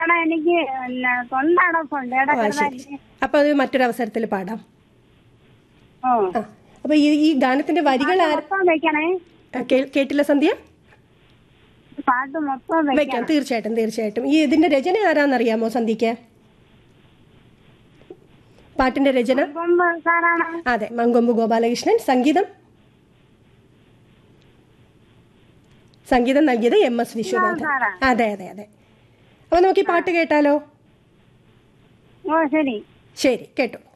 എടാ എനിക്ക് പിന്നെ തൊണ്ടടപ്പുണ്ട് എടാ ആ ശരി അപ്പൊ അത് മറ്റൊരു അവസരത്തിൽ പാടാം ഓ ആ അപ്പൊ ഈ ഈ ഗാനത്തിന്റെ വരികൾ ആര മൊത്തം വെക്കണേ ആ, കേ- കേട്ടില്ല സന്ധ്യ പാട്ട് മൊത്തം വെക്കണം വെക്കാം തീർച്ചയായിട്ടും തീർച്ചയായിട്ടും ഈ ഇതിന്റെ രചന ആരാന്നറിയാമോ സന്ധ്യക്ക് പാട്ടിന്റെ രചന കൊമ്പ് സാറാണ് അതെ മങ്കൊമ്പ് ഗോപാലകൃഷ്ണൻ സംഗീതം സംഗീതം നൽകിയത് എം എസ് വിശ്വനാഥൻ സാറാ. അതെ അതെ അതെ അപ്പൊ നമുക്ക് ഈ പാട്ട് കേട്ടാലോ ഓ ശരി ശരി കേട്ടോ